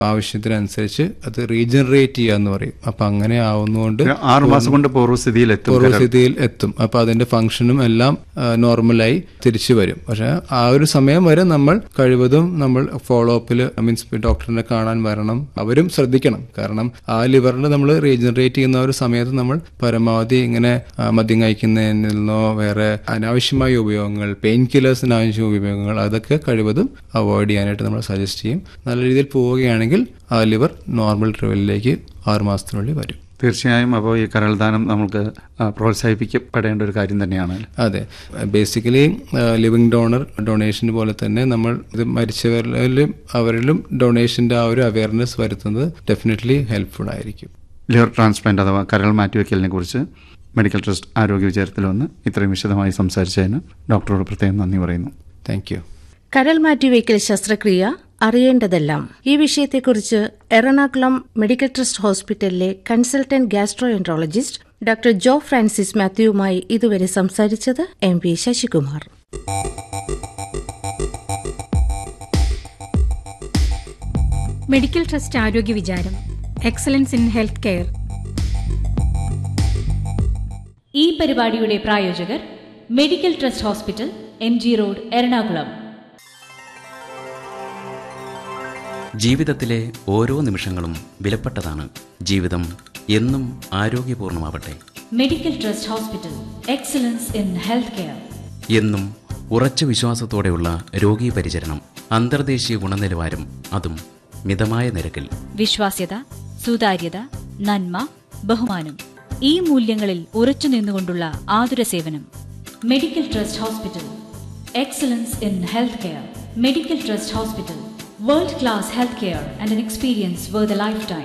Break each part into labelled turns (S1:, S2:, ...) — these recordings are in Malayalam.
S1: ആവശ്യത്തിനനുസരിച്ച് അത് റീജനറേറ്റ് ചെയ്യുക എന്ന് പറയും അപ്പൊ അങ്ങനെ ആവുന്നതുകൊണ്ട്
S2: ഒരു ആറ് മാസം കൊണ്ട് പൂർവ്വസ്ഥിതിയിൽ എത്തും കരൾ.
S1: പൂർവ്വസ്ഥിതിയിൽ എത്തും അപ്പൊ അതിന്റെ ഫംഗ്ഷനും എല്ലാം ആ, നോർമലായി തിരിച്ചു വരും പക്ഷെ ആ ഒരു സമയം വരെ നമ്മൾ കഴിവതും നമ്മൾ ഫോളോ അപ്പിൽ മീൻസ് ഡോക്ടറിനെ കാണാൻ വരണം അവരും ശ്രദ്ധിക്കണം കാരണം ആ ലിവറിൽ നമ്മൾ റീജനറേറ്റ് ചെയ്യുന്ന ഒരു സമയത്ത് നമ്മൾ പരമാവധി ഇങ്ങനെ ആ, മദ്യം കഴിക്കുന്നതിൽ നിന്നോ വേറെ അനാവശ്യമായ ഉപയോഗങ്ങൾ പെയിൻ കില്ലേഴ്സിന് ആവശ്യ ഉപയോഗങ്ങൾ അതൊക്കെ കഴിവതും അവോയ്ഡ് ചെയ്യാനായിട്ട് നമ്മൾ സജസ്റ്റ് ചെയ്യും നല്ല രീതിയിൽ പോവുകയാണെങ്കിൽ ആ ലിവർ നോർമൽ ലെവലിലേക്ക് ആറ് മാസത്തിനുള്ളിൽ വരും
S2: തീർച്ചയായും അപ്പോൾ ഈ കരൾദാനം നമുക്ക് ആ, പ്രോത്സാഹിപ്പിക്കപ്പെടേണ്ട ഒരു കാര്യം തന്നെയാണ്
S1: അതെ ബേസിക്കലി ലിവിങ് ഡോണർ ഡൊണേഷൻ പോലെ തന്നെ നമ്മൾ ഇത് മരിച്ചവരിലും അവരിലും ഡൊണേഷന്റെ ആ ഒരു അവയർനെസ് വരുത്തുന്നത് ഡെഫിനറ്റ്ലി ഹെൽപ്ഫുൾ ആയിരിക്കും
S2: ലിവർ ട്രാൻസ്പ്ലാന്റ് അഥവാ കരൾ മാറ്റിവെക്കലിനെ കുറിച്ച് മെഡിക്കൽ ട്രസ്റ്റ് ആരോഗ്യ വിചാരത്തിൽ വന്ന് ഇത്രയും വിശദമായി സംസാരിച്ചതിന് ഡോക്ടറോട് പ്രത്യേകം നന്ദി പറയുന്നു
S1: താങ്ക് യു
S3: കരൾ മാറ്റിവയ്ക്കൽ ശസ്ത്രക്രിയ അറിയേണ്ടതെല്ലാം ഈ വിഷയത്തെക്കുറിച്ച് എറണാകുളം മെഡിക്കൽ ട്രസ്റ്റ് ഹോസ്പിറ്റലിലെ consultant gastroenterologist doctor Joe Francis മാത്യുവുമായി ഇതുവരെ സംസാരിച്ചത് M P Sasikumar
S4: medical trust ആരോഗ്യ വിചാരം എക്സലൻസ് ഇൻ ഹെൽത്ത് കെയർ
S5: ഈ പരിപാടിയുടെ പ്രായോജകർ medical trust hospital M G road Ernakulam
S6: ജീവിതത്തിലെ ഓരോ നിമിഷങ്ങളും വിലപ്പെട്ടതാണ് ജീവിതം എന്നും ആരോഗ്യപൂർണമാവട്ടെ
S5: medical trust hospital excellence in health care
S6: എന്നും ഉറച്ച വിശ്വാസത്തോടെയുള്ള രോഗീ പരിചരണം അന്തർദേശീയ ഗുണനിലവാരം അതും മിതമായ നിരക്കിൽ
S5: വിശ്വാസ്യത സുതാര്യത നന്മ ബഹുമാനം ഈ മൂല്യങ്ങളിൽ ഉറച്ചു നിന്നുകൊണ്ടുള്ള ആതുര സേവനം medical trust hospital excellence in health care medical trust hospital world class health care and an experience where the life time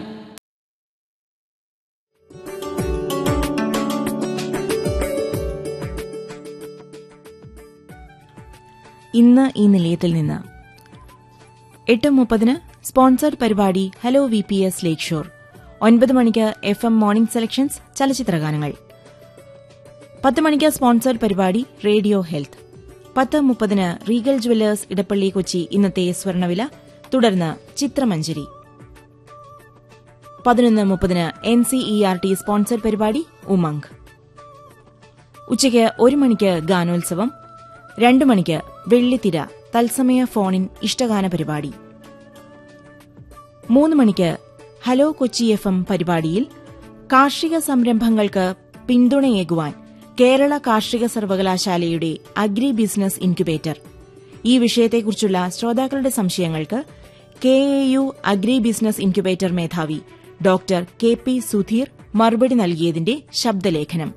S7: ഇന്ന് ഈ നിലയത്തിൽ നിന്ന് എട്ട് മുപ്പതിന് സ്പോൺസർഡ് പരിപാടി hello V P S Lakeshore ഒൻപത് മണിക്ക് എഫ് എം മോർണിംഗ് സെലക്ഷൻസ് ചലച്ചിത്രഗാനങ്ങൾ പത്ത് മണിക്ക് സ്പോൺസർഡ് പരിപാടി റേഡിയോ ഹെൽത്ത് പത്ത് മുപ്പതിന് റീഗൽ ജുവല്ലേഴ്സ് ഇടപ്പള്ളി കൊച്ചി ഇന്നത്തെ സ്വർണ്ണവില തുടർന്ന് ചിത്രമഞ്ജരി പതിനൊന്ന് മുപ്പതിന് N C E R T sponsored പരിപാടി ഉമംഗ് ഉച്ചയ്ക്ക് ഒരു മണിക്ക് ഗാനോത്സവം രണ്ടു മണിക്ക് വെള്ളിത്തിര തത്സമയ ഫോണിൻ ഇഷ്ടഗാന പരിപാടി മൂന്ന് മണിക്ക് ഹലോ കൊച്ചി എഫ് എം പരിപാടിയിൽ കാർഷിക സംരംഭങ്ങൾക്ക് പിന്തുണയേകുവാൻ കേരള കാർഷിക സർവകലാശാലയുടെ അഗ്രി ബിസിനസ് ഇൻക്യുബേറ്റർ ഈ വിഷയത്തെക്കുറിച്ചുള്ള ശ്രോതാക്കളുടെ സംശയങ്ങൾക്ക് K A U agri business incubator മേധാവി ഡോക്ടർ കെ പി സുധീർ മറുപടി നൽകിയതിന്റെ ശബ്ദലേഖനം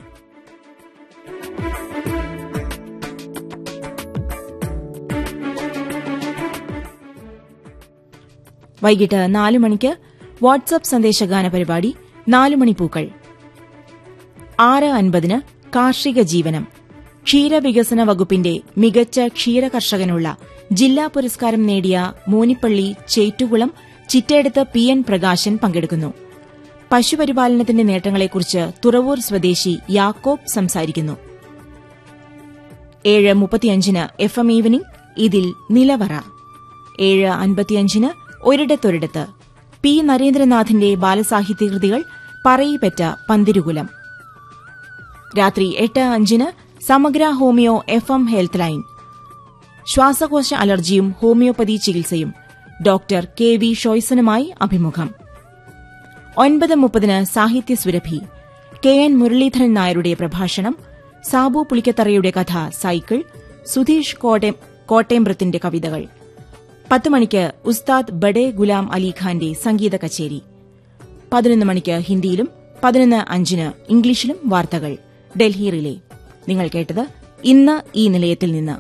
S7: വൈകിട്ട് നാല് മണിക്ക് വാട്സ്ആപ്പ് സന്ദേശഗാന പരിപാടി നാലു മണിപ്പൂക്കൾ ആറ് അൻപതിന് കാർഷിക ജീവനം ക്ഷീരവികസന വകുപ്പിന്റെ മികച്ച ക്ഷീര കർഷകനുള്ള ജില്ലാ പുരസ്കാരം നേടിയ മൂനിപ്പള്ളി ചേറ്റുകുളം ചിറ്റേടത്ത് പി എൻ പ്രകാശൻ പങ്കെടുക്കുന്നു പശുപരിപാലനത്തിന്റെ നേട്ടങ്ങളെക്കുറിച്ച് തുറവൂർ സ്വദേശി യാക്കോബ് സംസാരിക്കുന്നു ഏഴ് മുപ്പത്തിയഞ്ചിന് എഫ് എം ഈവനിംഗ് ഇതിൽ നിലവറ ഏഴ് അൻപത്തിയഞ്ചിന് ഒരിടത്തൊരിടത്ത് പി നരേന്ദ്രനാഥിന്റെ ബാലസാഹിത്യകൃതികൾ പറയിപ്പറ്റ പന്തിരുകുലം രാത്രി എട്ട് അഞ്ചിന് സമഗ്ര homeo F M health line ശ്വാസകോശ അലർജിയും ഹോമിയോപ്പതി ചികിത്സയും ഡോക്ടർ കെ വി ഷോയ്സനുമായി അഭിമുഖം ഒൻപത് മുപ്പതിന് സാഹിത്യ സുരഭി കെ എൻ മുരളീധരൻ നായരുടെ പ്രഭാഷണം സാബു പുളിക്കത്തറയുടെ കഥ സൈക്കിൾ സുധീഷ് കോട്ടയം കോട്ടയമ്പ്രത്തിന്റെ കവിതകൾ പത്ത് മണിക്ക് ഉസ്താദ് ബഡേ ഗുലാം അലിഖാന്റെ സംഗീത കച്ചേരി പതിനൊന്ന് മണിക്ക് ഹിന്ദിയിലും പതിനൊന്ന് അഞ്ചിന് ഇംഗ്ലീഷിലും വാർത്തകൾ ഡൽഹി റിലേ നിങ്ങൾ കേട്ടത് ഇന്ന് ഈ നിലയത്തിൽ നിന്ന്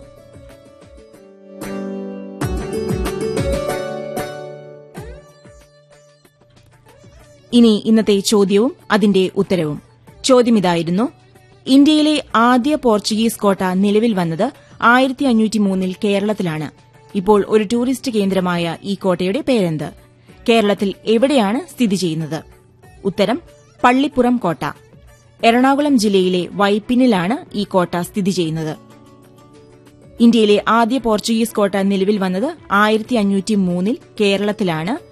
S7: ഇനി ഇന്നത്തെ ചോദ്യവും അതിന്റെ ഉത്തരവും ചോദ്യം ഇതായിരുന്നു ഇന്ത്യയിലെ ആദ്യ പോർച്ചുഗീസ് കോട്ട നിലവിൽ വന്നത് ആയിരത്തി അഞ്ഞൂറ്റി മൂന്നിൽ കേരളത്തിലാണ് ഇപ്പോൾ ഒരു ടൂറിസ്റ്റ് കേന്ദ്രമായ ഈ കോട്ടയുടെ പേരെന്ത് കേരളത്തിൽ എവിടെയാണ് സ്ഥിതി ചെയ്യുന്നത് ഉത്തരം പള്ളിപ്പുറം കോട്ട എറണാകുളം ജില്ലയിലെ വൈപ്പിനിലാണ് ഈ കോട്ട സ്ഥിതി ചെയ്യുന്നത് ഇന്ത്യയിലെ ആദ്യ പോർച്ചുഗീസ് കോട്ട നിലവിൽ വന്നത് ആയിരത്തി അഞ്ഞൂറ്റി മൂന്നിൽ കേരളത്തിലാണ്